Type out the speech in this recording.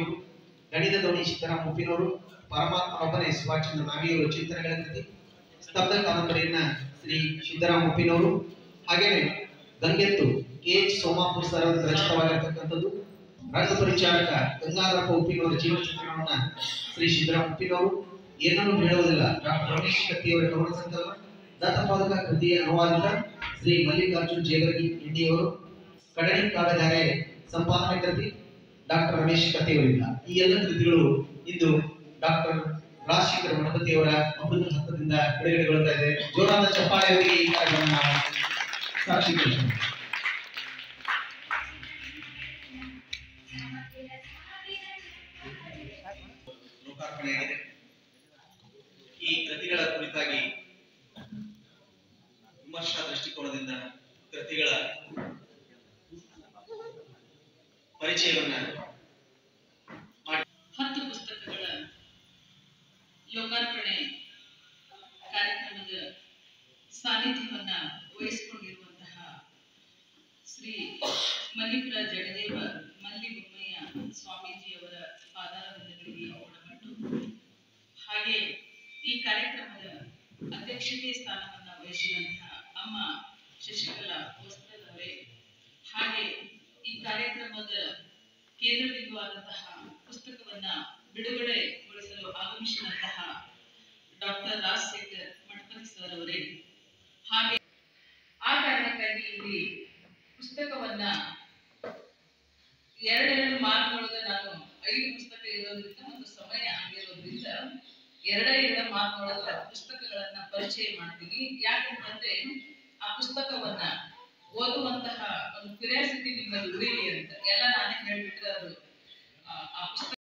ಮುಪ್ಪಿನವರು ಗಣಿತ ದೋಣಿ ಸಿದ್ದರಾಮ ಮುಪ್ಪಿನವರು ಪರಮಾತ್ಮನೊಬ್ಬನೇ ಸುಭಾಷಚಂದ್ರ ನಾವಿಯವರು ಚಿಂತನೆಗಳ ಕೃತಿ ಸ್ತಬ್ಧ ಕಾದಂಬರಿಯನ್ನ ಶ್ರೀ ಸಿದ್ದರಾಮ ಮುಪ್ಪಿನವರು ಹಾಗೇನೆ ಗಂಗೆತ್ತು ಕೆ ಎಚ್ ಸೋಮಾಪುರ್ ಸರ್ ಅವರಿಂದ ರಚಿತವಾಗಿರ್ತಕ್ಕಂಥದ್ದು ರಂಗ ಪರಿಚಾರಕ ಗಂಗಾಧರಪ್ಪ ಉಪ್ಪಿನವರ ಜೀವನ ಚಿತ್ರಣವನ್ನ ಶ್ರೀ ಸಿದ್ದರಾಮ ಉಪ್ಪಿನವರು ಏನನ್ನೂ ಹೇಳುವುದಿಲ್ಲ ಡಾಕ್ಟರ್ ರಮೇಶ್ ಕತ್ತಿಯವರ ಕವನ ಸಂಕಲನ ದತ್ತಪಾದಕ ಕೃತಿಯ ಅನುವಾದಿತ ಶ್ರೀ ಮಲ್ಲಿಕಾರ್ಜುನ್ ಜೇವರ್ಗಿ ಇಂಡಿಯವರು ಕಡಲಿ ಕಾಗದಾರೆ ಸಂಪಾದನೆ ಕೃತಿ ಡಾಕ್ಟರ್ ರಮೇಶ್ ಕತ್ತಿಯವರಿಂದ ಈ ಎಲ್ಲ ಕೃತಿಗಳು ಇಂದು ಡಾಕ್ಟರ್ ರಾಜಶೇಖರ ಗಣಪತಿಯವರ ಅಮೃತ ಹಸ್ತದಿಂದ ಬಿಡುಗಡೆಗೊಳ್ತಾ ಇದೆ ಜೋರಾದ ಚಪ್ಪಾಳೆಯವರಿಗೆ ಈ ಕಾರ್ಯಕ್ರಮ ನಾವು ಸಾಕ್ಷೀಕರಿಸೋಣ ಲೋಕಾರ್ಪಣೆಯಾಗಿದೆ ಈ ಕೃತಿಗಳ ಕುರಿತಾಗಿ ವಿಮರ್ಶಾ ದೃಷ್ಟಿಕೋನದಿಂದ ಕೃತಿಗಳ ಪರಿಚಯವನ್ನ ಹತ್ತು ಪುಸ್ತಕಗಳ ಲೋಕಾರ್ಪಣೆ ಕಾರ್ಯಕ್ರಮದ ಸಾನ್ನಿಧ್ಯವನ್ನ ವಹಿಸಿಕೊಂಡಿರುವಂತಹ ಶ್ರೀ ಮಲ್ಲಿಪುರ ಜಗದೇವ ಮಲ್ಲಿಬೊಮ್ಮಯ್ಯ ಸ್ವಾಮೀಜಿಯವರ ಪಾದಾರವಿಂದಗಳಿಗೆ ಒಳಪಟ್ಟು ಹಾಗೆ ಈ ಕಾರ್ಯಕ್ರಮದ ಅಧ್ಯಕ್ಷತೆ ಸ್ಥಾನವನ್ನ ವಹಿಸಿದಂತಹ ಅಮ್ಮ ಶಶಿಕಲಾ ವಸ್ತ್ರದವರೇ ಹಾಗೆ ಈ ಕಾರ್ಯಕ್ರಮದ ಕೇಂದ್ರ ಬಿಂದುವಾದಂತಹ ಪುಸ್ತಕವನ್ನ ಬಿಡುಗಡೆಗೊಳಿಸಲು ಆಗಮಿಸಿದಂತಹ ಡಾಕ್ಟರ್ ರಾಜಶೇಖರ್ ಮಠಪತಿ ಸರ್ ಅವರೇ ಹಾಗೆ ಆ ಕಾರಣಕ್ಕಾಗಿ ಇಲ್ಲಿ ಪುಸ್ತಕವನ್ನ ಎರಡೆರಡು ಮಾರ್ಕ್ನೊಳಗೆ ನಾನು ಐದು ಪುಸ್ತಕ ಇರೋದ್ರಿಂದ ಒಂದು ಸಮಯ ಆಗಿರೋದ್ರಿಂದ ಎರಡೇ ಎರಡು ಮಾರ್ಕ್ನೊಳಗೆ ಪುಸ್ತಕಗಳನ್ನ ಪರಿಚಯ ಮಾಡ್ತೀನಿ ಯಾಕಂತಂದ್ರೆ ಆ ಪುಸ್ತಕವನ್ನ ಓದುವಂತಹ ಒಂದು ಕ್ಯೂರಿಯಾಸಿಟಿ ನಿಮ್ಮಲ್ಲಿ ಉಳಿಲಿ ಅಂತ ಎಲ್ಲ ನಾನೇ ಹೇಳ್ಬಿಟ್ರೆ ಅದು ಆ, ಆ ಪುಸ್ತಕ